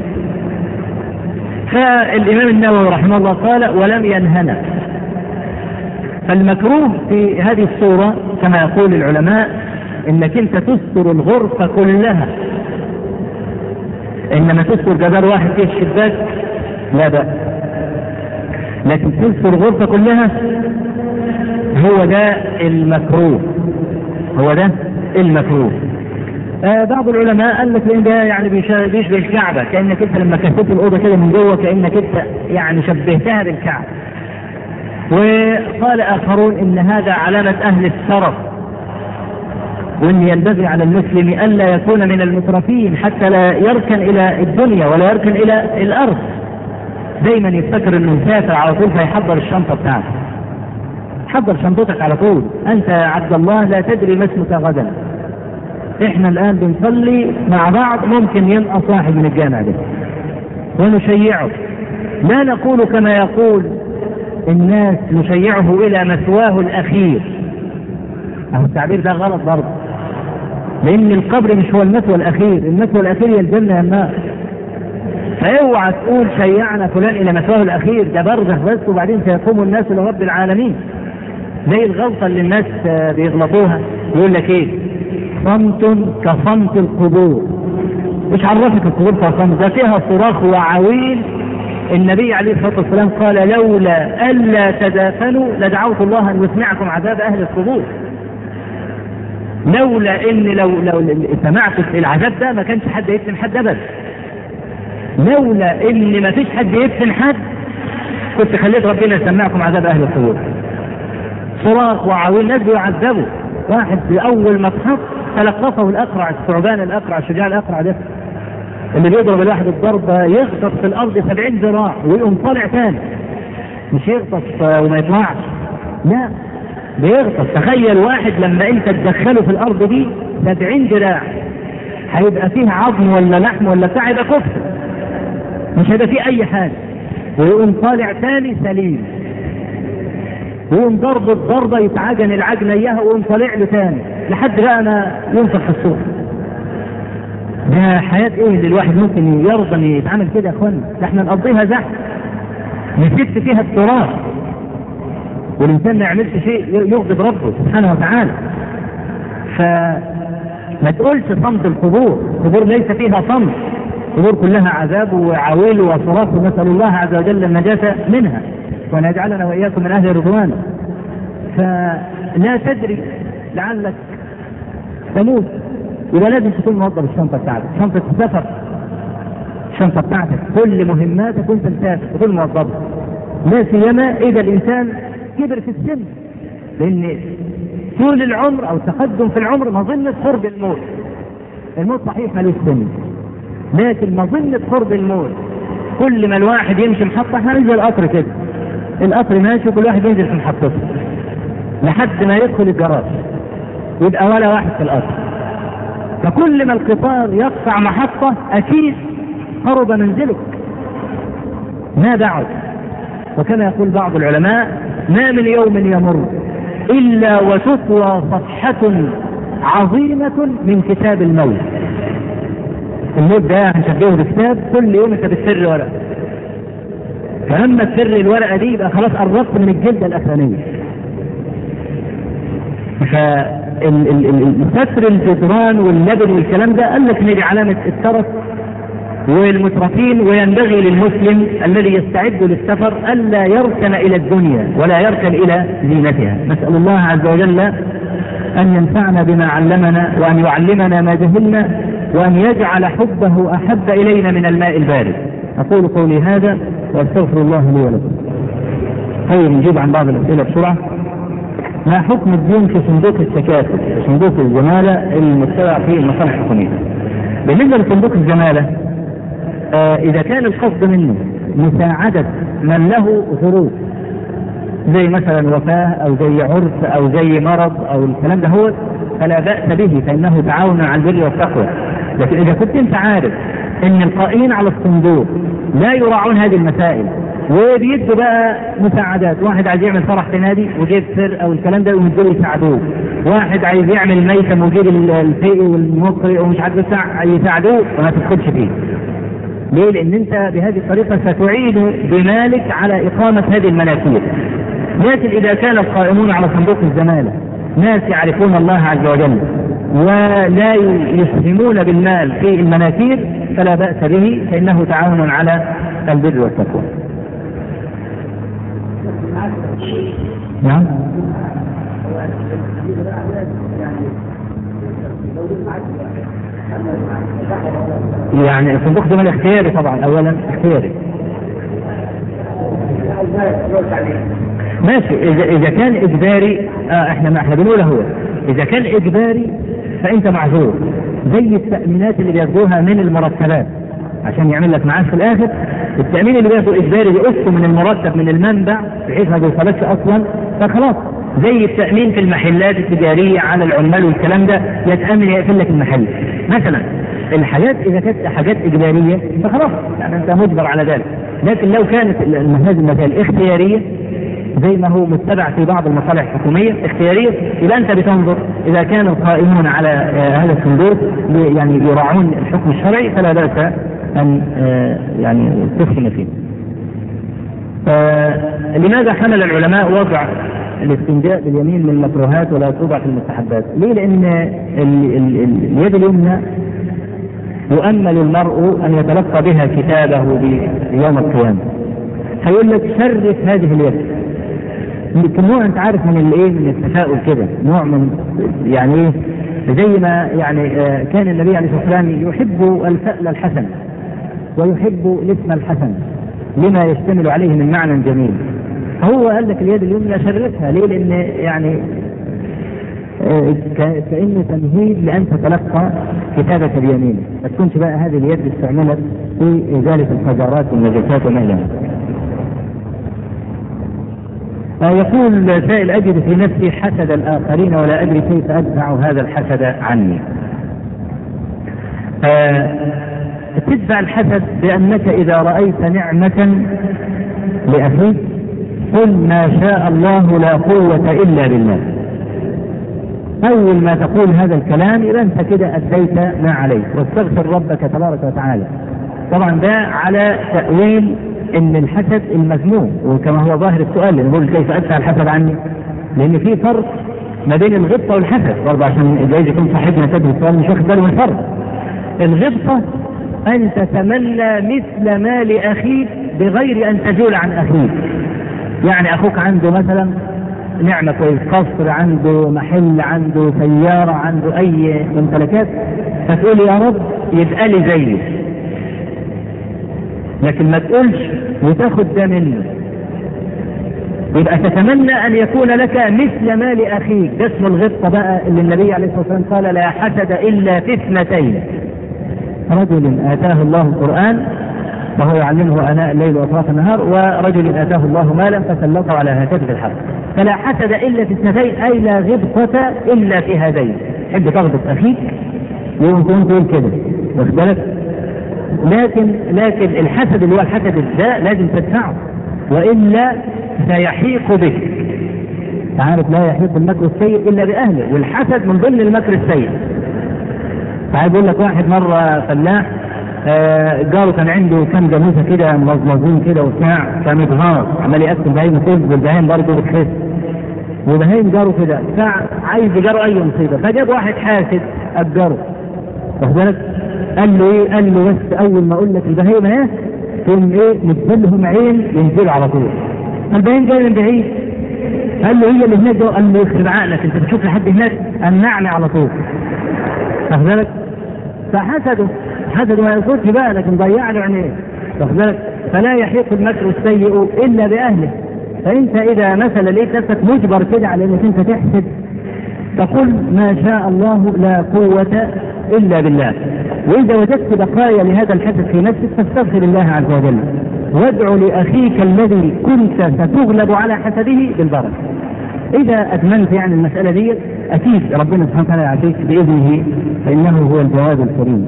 فالإمام النووي رحمه الله قال ولم ينهنا فالمكروه في هذه الصورة كما يقول العلماء انك انت تستر الغرفة كلها انما تستر جدار واحد في الشباك لا بأس لكن تستر الغرفة كلها هو ده المكروه هو ده المكروه آه بعض العلماء قال لك لان ده يعني بيشبه الكعبه كانك انت لما كفيت الاوضه كده من جوه كانك انت يعني شبهتها بالكعبه. وقال اخرون ان هذا علامه اهل الشرف وان ينبغي على المسلم الا يكون من المترفين حتى لا يركن الى الدنيا ولا يركن الى الارض. دايما يفتكر انه مسافر على طول فيحضر الشنطه بتاعته. حضر شنطتك على طول، انت يا عبد الله لا تدري ما اسمك غدا. احنا الان بنصلي مع بعض ممكن ينقص واحد من الجامع ده ونشيعه لا نقول كما يقول الناس نشيعه الى مثواه الاخير اهو التعبير ده غلط برضه لان القبر مش هو المثوى الاخير المثوى الاخير هي الجنه يا النار فاوعى تقول شيعنا فلان الى مثواه الاخير ده برزخ بس وبعدين سيقوم الناس لرب العالمين زي الغلطه اللي الناس بيغلطوها يقول لك ايه صمت كصمت القبور مش عرفك القبور فيها صمت ده فيها صراخ وعويل النبي عليه الصلاه والسلام قال لولا الا تدافنوا لدعوت الله ان يسمعكم عذاب اهل القبور لولا ان لو لو سمعت العذاب ده ما كانش حد يدفن حد ابدا لولا ان ما فيش حد يدفن حد كنت خليت ربنا يسمعكم عذاب اهل القبور صراخ وعويل ناس بيعذبوا واحد في اول ما اتحط تلقفه الاقرع الثعبان الاقرع الشجاع الاقرع ده اللي بيضرب الواحد الضربة يغطس في الارض 70 ذراع ويقوم طالع تاني مش يغطس وما يطلعش لا بيغطس تخيل واحد لما انت تدخله في الارض دي 70 ذراع هيبقى فيه عظم ولا لحم ولا بتاع يبقى كفر مش هيبقى فيه اي حاجه ويقوم طالع تاني سليم ويقوم ضرب الضربه يتعجن العجنه اياها ويقوم طالع له تاني لحد بقى ما ينفخ في الصور ده حياة ايه اللي الواحد ممكن يرضى ان يتعامل كده يا اخوانا ده احنا نقضيها زحف نسد فيها التراث والانسان ما يعملش شيء يغضب ربه سبحانه وتعالى فما تقولش صمت القبور القبور ليس فيها صمت القبور كلها عذاب وعويل وصراخ ونسال الله عز وجل النجاة منها وان يجعلنا واياكم من اهل رضوانه فلا تدري لعلك تموت يبقى لازم تكون موظف الشنطه بتاعتك شنطه السفر الشنطه بتاعتك كل مهماتك وانت مسافر تكون موظفها لا سيما اذا الانسان كبر في السن لان طول العمر او تقدم في العمر مظنه قرب الموت الموت صحيح ملوش سن لكن مظنه قرب الموت كل ما الواحد يمشي محطه احنا ننزل القطر كده القطر ماشي وكل واحد ينزل في محطته لحد ما يدخل الجراج يبقى ولا واحد في القطر فكل ما القطار يقطع محطة أكيد قرب منزلك ما بعد وكما يقول بعض العلماء ما من يوم يمر إلا وتطوى صفحة عظيمة من كتاب الموت الموت ده هنشبهه بكتاب كل يوم انت بتسر ورقة فلما تسر الورقة دي يبقى خلاص قربت من الجلدة الأخرانية فستر الجدران واللبن والكلام ده قال لك ان دي علامه الترف والمترفين وينبغي للمسلم الذي يستعد للسفر الا يركن الى الدنيا ولا يركن الى زينتها نسال الله عز وجل ان ينفعنا بما علمنا وان يعلمنا ما جهلنا وان يجعل حبه احب الينا من الماء البارد اقول قولي هذا واستغفر الله لي ولكم طيب نجيب عن بعض الاسئله بسرعه ما حكم الدين في صندوق التكافل صندوق الزمالة المتبع في المصالح الحكومية بالنسبة لصندوق الزمالة آه إذا كان القصد منه مساعدة من له ظروف زي مثلا وفاة أو زي عرس أو زي مرض أو الكلام ده هو فلا بأس به فإنه تعاون على البر والتقوى لكن إذا كنت أنت عارف أن القائمين على الصندوق لا يراعون هذه المسائل وبيدوا بقى مساعدات واحد عايز يعمل فرح في نادي وجيب سر او الكلام ده ويدوا يساعدوه واحد عايز يعمل ميتم ويجيب الفقي والمقرئ ومش عارف يساعدوه وما تدخلش فيه ليه؟ لأن أنت بهذه الطريقة ستعين بمالك على إقامة هذه المناكير. لكن إذا كان القائمون على صندوق الزمالة ناس يعرفون الله عز وجل ولا يسهمون بالمال في المناكير فلا بأس به فإنه تعاون على البر والتقوى. نعم يعني صندوق زمان اختياري طبعا اولا اختياري ماشي اذا اذا كان اجباري آه احنا ما احنا بنقول هو اذا كان اجباري فانت معذور زي التامينات اللي بياخدوها من المرتبات عشان يعمل لك معاش في الاخر التامين اللي بياخده اجباري بيقصه من المرتب من المنبع بحيث ما بيوصلكش اصلا فخلاص زي التامين في المحلات التجاريه على العمال والكلام ده يتامن يقفل لك المحل مثلا الحاجات اذا كانت حاجات اجباريه فخلاص يعني انت مجبر على ذلك لكن لو كانت هذه المسائل اختياريه زي ما هو متبع في بعض المصالح الحكوميه اختياريه يبقى انت بتنظر اذا كان القائمون على هذا الصندوق يعني يراعون الحكم الشرعي فلا باس ان يعني تسهم فيه. لماذا حمل العلماء وضع الاستنجاء باليمين من المكروهات ولا توضع في المستحبات؟ ليه؟ لان ال ال ال اليد اليمنى يؤمل المرء ان يتلقى بها كتابه يوم القيامه. هيقول لك شرف هذه اليد. يمكن نوع انت عارف من الايه؟ من التفاؤل كده، نوع من يعني ايه؟ زي ما يعني كان النبي عليه الصلاه والسلام يحب الفأل الحسن ويحب الاسم الحسن لما يشتمل عليه من معنى جميل. هو قال لك اليد اليمنى شرفها ليه؟ لان يعني كانه تمهيد لان تتلقى كتابه اليمين، ما تكونش بقى هذه اليد استعملت في ازاله القذارات والنجاسات وما الى يقول سائل اجد في نفسي حسد الاخرين ولا ادري كيف ادفع هذا الحسد عني. تدفع الحسد بانك اذا رايت نعمه لاخيك قل ما شاء الله لا قوة إلا بالله أول ما تقول هذا الكلام يبقى أنت كده أديت ما عليك واستغفر ربك تبارك وتعالى طبعا ده على تأويل ان الحسد المذموم وكما هو ظاهر السؤال نقول كيف ادفع الحسد عني؟ لان في فرق ما بين الغبطه والحسد برضه عشان جايز يكون صاحبنا كاتب السؤال مش واخد باله من الفرق. الغبطه ان تتمنى مثل ما لاخيك بغير ان تجول عن اخيك. يعني اخوك عنده مثلا نعمة كويس قصر عنده محل عنده سيارة عنده أي ممتلكات فتقول يا رب يبقى لي زيه لكن ما تقولش وتاخد ده منه يبقى تتمنى ان يكون لك مثل ما لاخيك ده اسم الغبطه بقى اللي النبي عليه الصلاه والسلام قال لا حسد الا في اثنتين رجل اتاه الله القران وهو يعلمه اناء الليل واطراف النهار ورجل اتاه الله مالا فسلطه على هكذا الحق فلا حسد الا في اثنتين اي لا غبطه الا في هذين تحب تغبط اخيك يوم تقول كده واخد بالك لكن لكن الحسد اللي هو الحسد الداء لازم تدفعه والا سيحيق بك عارف لا يحيق المكر السيء الا باهله والحسد من ضمن المكر السيء تعال يقول لك واحد مره فلاح آه جاره كان عنده كام جاموسه كده مظلظين كده وبتاع فمتغاظ عمال يقسم بهايم كذب والبهايم برضه بتخس وبهايم جاره كده فعايز يجاره اي مصيبه فجاب واحد حاسد اجره واخد بالك قال له ايه؟ قال له بس اول ما اقول لك البهايم اهي تقوم ايه نبذلهم عين ينزلوا على طول. البهايم جاي من بعيد. قال له هي اللي هناك ده قال له يخرب عقلك انت بتشوف لحد هناك امنعني على طول. واخد بالك؟ فحسده حسده ما يقصدش بقى لكن ضيع له عينيه. واخد بالك؟ فلا يحيق المكر السيء الا باهله. فانت اذا مثلا لقيت نفسك مجبر كده على انك انت تحسد تقول ما شاء الله لا قوة إلا بالله وإذا وجدت بقايا لهذا الحسد في نفسك فاستغفر الله عز وجل وادع لأخيك الذي كنت ستغلب على حسده بالبركة إذا أتممت يعني المسألة دي أكيد ربنا سبحانه وتعالى يعطيك بإذنه فإنه هو الجواد الكريم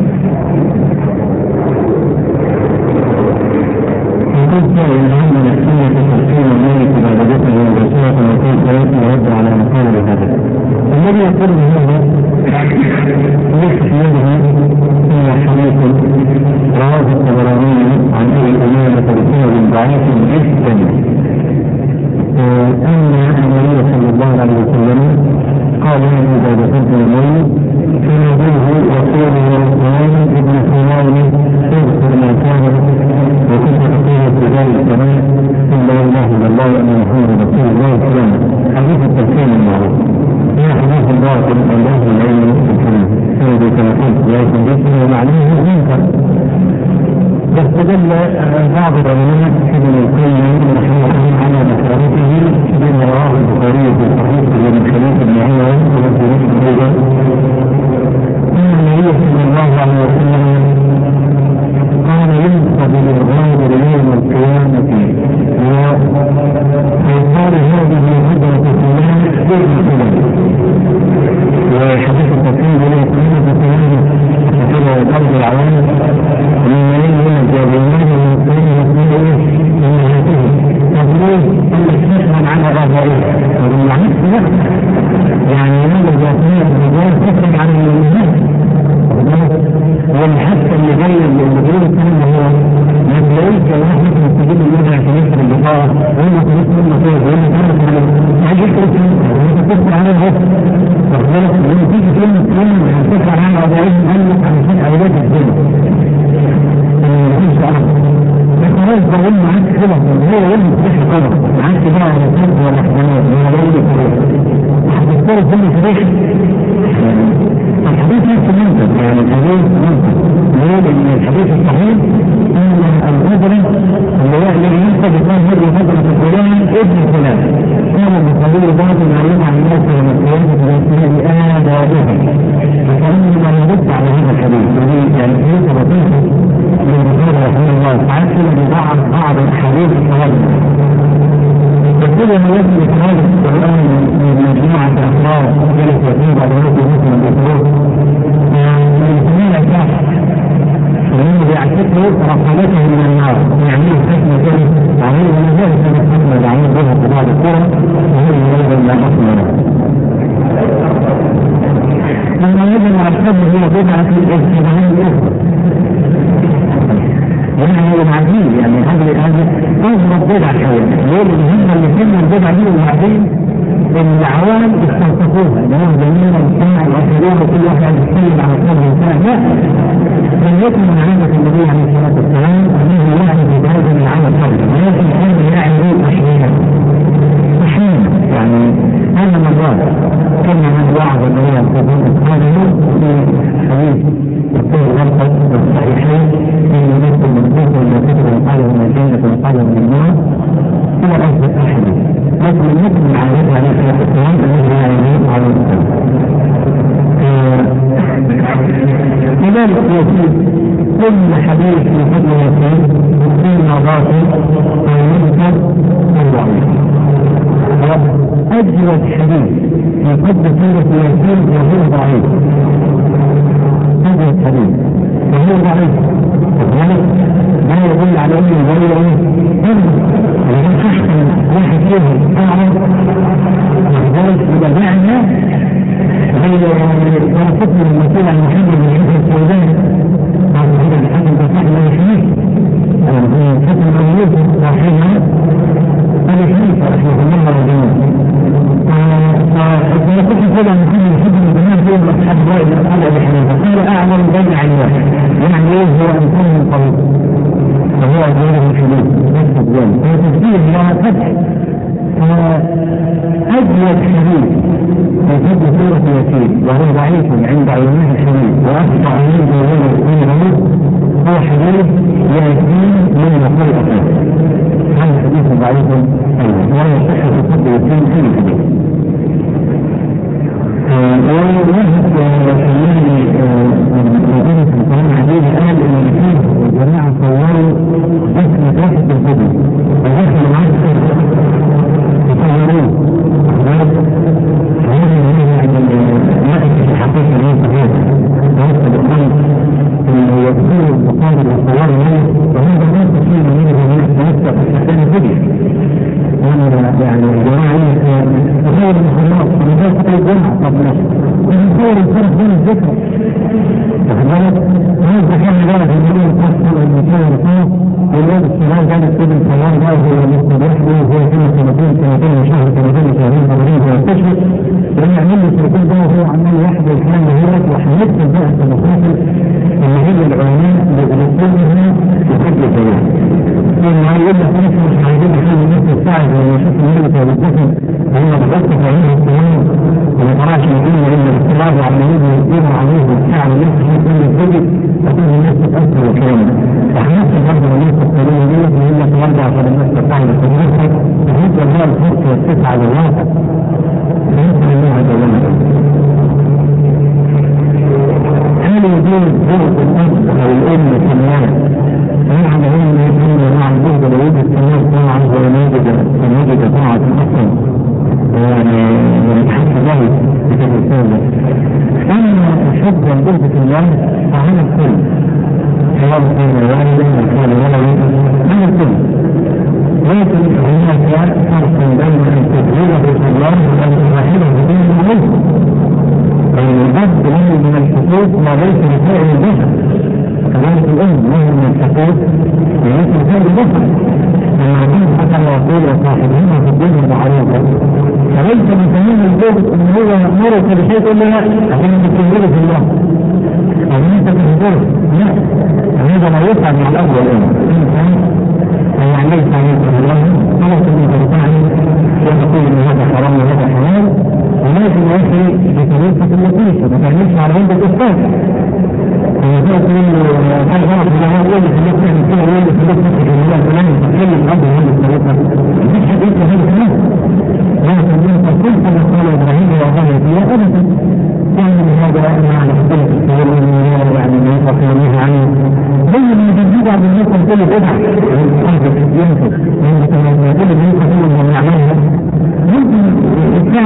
وقد جاء العلم نفسية تفكير الملك بعبادته وبشرة وكيف يرد على مقال هذا. الذي يقول هذا ليس في يده إلا حديث رواه الطبراني عن أبي أمامة بسند ضعيف جدا أن النبي صلى الله عليه وسلم قال إذا دخلت الميت فنادوه وقولوا للرحمن ابن حمام اذكر ما كان وكنت تقول في ذلك الزمان ان لا اله الا الله وان محمدا رسول الله سلام حديث التفسير المعروف هي حديث باطل الله العلم الحديث سند كما قلت ذلك الجسم ومعناه منكر واستدل بعض العلماء ابن القيم رحمه الله على بصارته بما رواه البخاري في صحيح من خليفه بن عمر وفي مسلم ايضا ان النبي صلى الله عليه وسلم قال ينصب للغادر يوم القيامة ويقال هذه هجرة فلان ابن فلان وحديث التقييم له قيمة فلان كده الأرض العوام من يوم من الجابرين من القيم يقول من هذه تقول أن تسمع عن غزائه والعكس لا يعني هذا الجابرين الرجال تسمع عن المؤمنين والحتى اللي جاي اللي بيقول الكلام هو ما تلاقيش واحد ممكن يستجيب منها عشان يشرب البقاء وهم خلاص هم فوق وهم كانوا عايز يشرب وانت تسمع عنها اهو واخد بالك لما تيجي كلمه كلمه هتسمع عنها وبعيد عنك علشان اولاد الدنيا خلاص بقول معاك كده هو يوم مفتاح القمر معاك بقى ولا صوت ولا حضانات ولا غير كده هتختار كل فريق الحديث نفس المنطق يعني الحديث منطق ليه؟ لأن الحديث الصحيح أن الهجرة اللي هو الذي ينسب يكون هجرة هجرة فلان ابن فلان كان بقليل بعض المعلوم عن الناس يوم القيامة بأسماء آبائهم فكأنما نرد على هذا الحديث الذي يعني حديث لطيف من الرسول رحمه الله تعالى ببعض بعض الأحاديث الصحابة يقول أن يثبت هذا القرآن من مجموعة أخبار جلس يتيب على وجه مسلم بفروض يسميها كافر فإنه بيعتبر رقبته من النار يعني ختمة عليه وما زال في محمد عليه بها في بعض الكرة وهي أيضا لا أصل له. لما يجب على الحب هي بدعة الاجتماعية الأخرى. يعني هو العزيز يعني هذا هذا أغرب بدعة شوية. ليه؟ المهم اللي كنا البدعة دي وبعدين العوام استنصفوها اللي هو جميع السمع واخرون وكل واحد يتكلم على قدر الانسان لا لم يكن من عادة النبي عليه الصلاة والسلام أنه يعني في هذا العمل فردا ولكن كان يعني أحيانا أحيانا يعني هذا مرات كما من وعظ النبي عليه الصلاة والسلام في حديث يقول غلطة الصحيحين أن يمثل من كفر ولا كفر وقاله من الجنة وقاله من النار هو أفضل أحاديث لكن المثل من عادته عليه الصلاة والسلام أنه لا يموت على الإسلام لذلك يقول كل حديث في فضل ياسين إما باطل أو منكر أو ضعيف أجود حديث في فضل سورة ياسين وهو ضعيف أجود حديث وهو ضعيف وذلك ما يدل على أنه غير إيه؟ لكن أحسن واحد فيهم أعرف ولذلك إذا بعنا غير ورثتنا المسؤول عن محمد بن عيسى السوداني قال هذا الحسن تصح لا يحميه حسن بن يوسف صاحبها ابي حنيفه رحمه الله رضي فإذا كنت تقول عن محمد بن حسن بن في أصحاب الرأي من أصحاب أبي حنيفة قال أعظم بين عن واحد يعني إيه هو إنسان من طريق وهو غير الحديث نفس الذلك فتسجيل لا فتح أجود حديث في فضل سورة ياسين وهو ضعيف عند علماء الحديث وأخطأ منه غير الدين هو حديث ياسين من وقوع الأساس هذا حديث ضعيف أيضا ولا يصح في فضل ياسين أي حديث ويذهب سلمان مدينة القرآن العزيز قال إن فيه جماعة صوروا اسم واحد بالفضل ودخلوا معسكر يصوروه هذا يعني نقص في الحقيقة ليس هذا ليس بقول انه يكون المقابل والصور منه وهذا لا تكون منه من يتوسع في استخدام الفيديو وانا يعني الجماعة تخيل المخلوق من ذلك الجمعة قبل ونصور الفرق بين الذكر فكذلك هذا كان ذلك الذي يقصر المكان الخاص والوالد الصغار ذلك ابن صغار له هو المستبيح له هو كما سنتين سنتين وشهر سنتين وشهرين ثمانين ويستشفى لان يعمل له سنتين ده وهو عمال يحضر الكلام دهوت وهيكتب بقى في المصادر اللي هي العلماء بيقولونها في فضل الكلام. لان هيقول لك انا مش عايزين نخلي الناس تستعجل لما يشوف الملك وبالذكر هو بيحط في عينه الكلام وما تراش يقول ان الاختلاف عمالين يقدروا عليه وبتاع الناس في كل الفجر فتقول الناس تتاثر وكلام فهنفس برضه الناس الطويله ديت يقول لك برضه عشان الناس تستعجل في نفسك فهيبقى بقى الفرصه والتسعه للواقع فيبقى الله عز وجل هل وجود جهد الاب او الام في الناس يعني هم يقولون مع الجهد لو وجد في الناس طبعا هو نجد نجد طاعه اصلا يعني يتحس به في الرسالة أما الحب والجهد في الله فعلى الكل سواء كان والدا أو كان ولدا على الكل لكن هناك فرق بين أن تدعوه في الله وأن تراحله به عليه الجد له من الحقوق ما ليس لسائر البشر كذلك الأم له من الحقوق وليس لسائر البشر المعبود حتى لا يقول لصاحبهما في الدنيا معروفا فليس من تمام الزوج ان هو يامرك بشيء تقول له لا عشان انت تنزله في الله او انت تنزله لا هذا لا يفعل مع الاب والام الانسان يعني ليس عليك الله ولا تكون تنفعني وتقول ان هذا حرام وهذا حلال ولكن يا اخي بطريقه لطيفه ما تعملش على عند الاستاذ فيقول له هل غلط ولا هو يقول لك الناس تعمل كده ويقول لك الناس تترك الله فلان تتكلم الاب بهذه الطريقه مفيش حد يقول هذا الكلام لكن انت كنت كما قال ابراهيم وقال فيها ابدا كان من هذا مع الاختلاف الصغير من يعني ما يطلق منه عنه زي ما بيجيب عبد الناس كل بدعه ينفذ ينفذ يعني كما يقول الناس كلهم من يعملها ممكن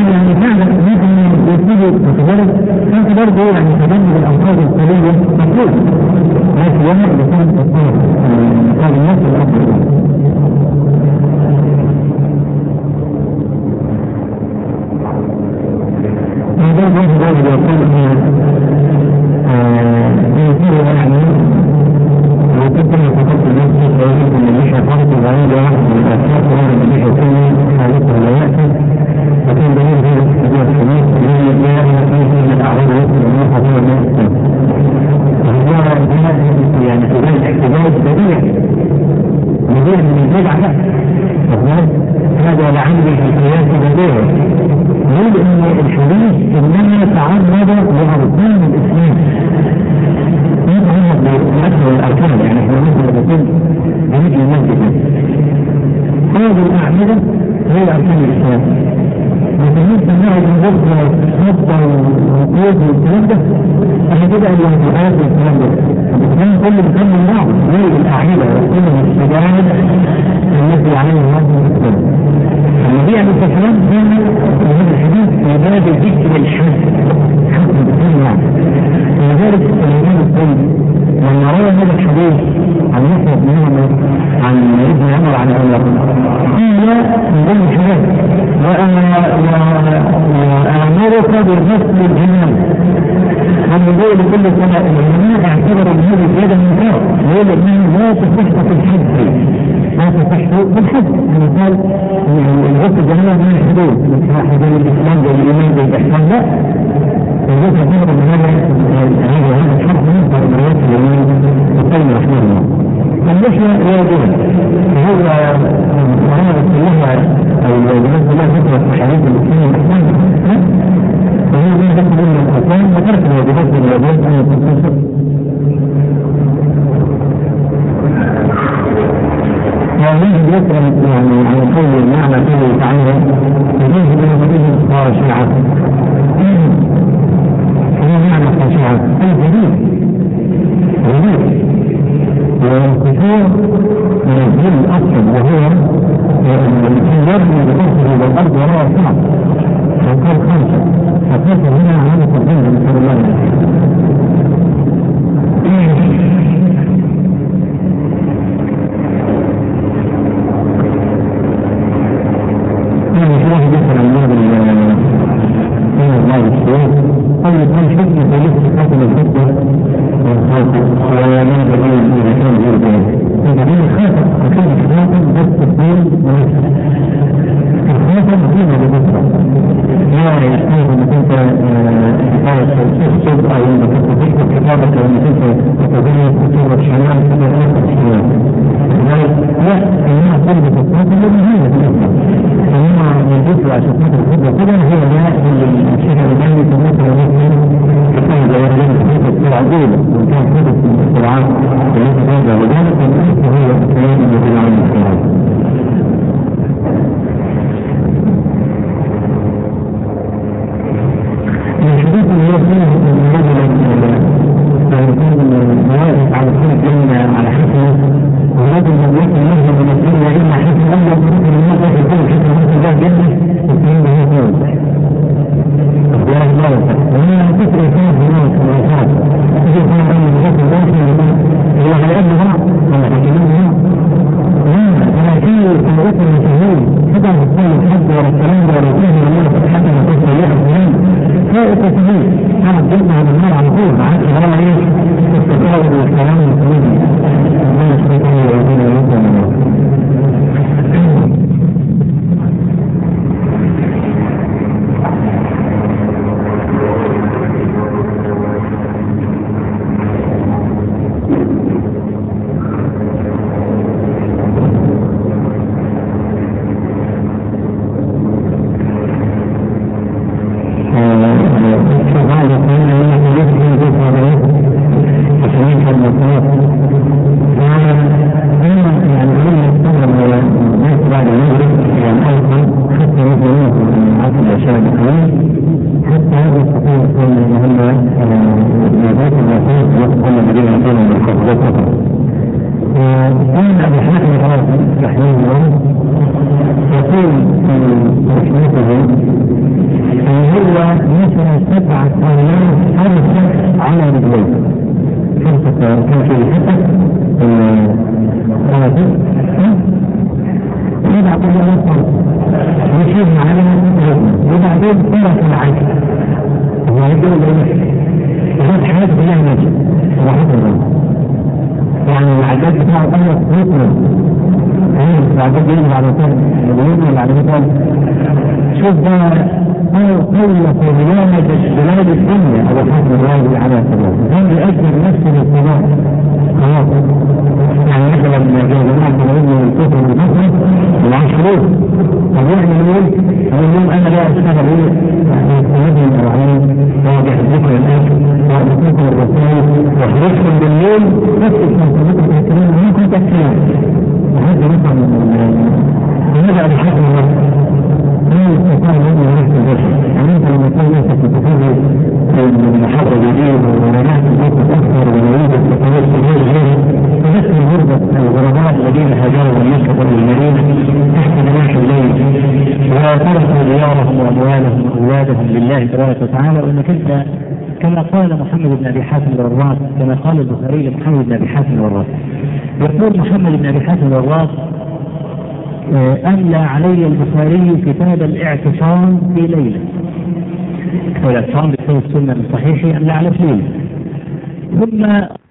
برضه مدة وقيود والكلام ده احنا كده الوهدات والكلام ده الاسلام كله بيكمل بعض زي الاعمده وكل الشجاعات التي عليها الله والسلام النبي عليه الصلاه والسلام كان في هذا الحديث في باب ذكر الحج حج الاسلام يعني ولذلك الامام السيد لما روى هذا الحديث عن يحيى بن عمر عن ابن عمر عن عمر قال من ضمن الحاجات وامرك بالغسل الجنان من يقول لكل سنه العلماء اعتبروا ان هذه زياده من كار ويقول انها لا تصح في الحج لا تصح في الحج يعني قال الغسل الجنان من الحدود حدود الاسلام زي الايمان زي الاحسان لا الغسل الجنان من هذا هذا هذا الحرف من روايات اليمين القيم رحمه الله اللحية واجبة فهو وهذا كلها أو بالنسبة لها فترة حديث الإسلام والإسلام فهي من ذكر من الأركان وترك الواجبات من الواجبات أن يكون وهذه ذكر يعني على قول المعنى قوله تعالى يجوز بين بديه خاشعة هو معنى خاشعة أي جديد جديد والانكسار من الظل الاصل وهو الانسان يرمي بظهره الى الارض وراء صعب وقال خمسه فخمسه هنا علامه الظل نسال الله واحد يسأل عن هذا من الله السؤال أو يكون حكمة لسه قاتل الحكمة ومن دليل إذا كان غير ذلك دليل خاتم وكان خاتم بس الدين ونفسه الخاتم قيمة لبصرة لا يحتاج انك انت تكتب او انك انت تكتب كتابك او انك انت تتبين كتابك شمال كده اخر شمال لا انها قلبة الخاتم مهمة بالنسبة انما يجب عشان خاطر الخطبة كده هي لا الشيخ الالباني تمثل مثل كتاب زي الرجل العجيبة وان كان خطب في الاختراعات التي تراجع لذلك فالاسم هو الكلام الذي عن الاختراعات الحديث اللي هو فيه ان رجلا يكون واقف على كل جنة على حسنه ورجل لم يكن له من الدنيا الا حسن اول ممكن ان يكون يكون حسن مثل ده جنة يكون به فوز اختيار الله وهنا كثر فيه هناك خرافات تجي في ان الغسل داخل هو هيقضي بعض ولا هيكلمه بعض لا انا في قوات المسلمين حتى في الصلاة الحج ولا الكلام ده ولا فيه من الله حتى ما تصل لها الكلام فائق كبير انا اتجمع على النار على طول معاك هو ايه التفاؤل والكلام الكبير الله يسلمك ويعيدنا ويرضى من شوف ده قولة برنامج بلاد الدنيا أبو حسن الراوي على الصلاة كان يأجل نفسه للصلاة خلاص يعني مثلا جماعة العلم والكفر والكفر والعشرين طب يعمل ايه؟ يقول لهم أنا لا أشتغل ايه؟ يعني سيدنا الأوعين واضح ذكر الأكل وأبوكم الرسول وحرصكم بالليل نفس الكلام الكلام ممكن تكفيها وهذا مثلا هذا أبو حسن الراوي لا يستطيع ان يعرف البشر يعني انت لما
اولادهم واولادهم لله تبارك وتعالى وانك انت كما قال محمد بن ابي حاتم الوراث كما قال البخاري لمحمد بن ابي حاتم الوراث يقول محمد بن ابي حاتم الوراث املى علي البخاري كتاب الاعتصام في ليله والاعتصام بكتاب السنه الصحيح املى على في ليله ثم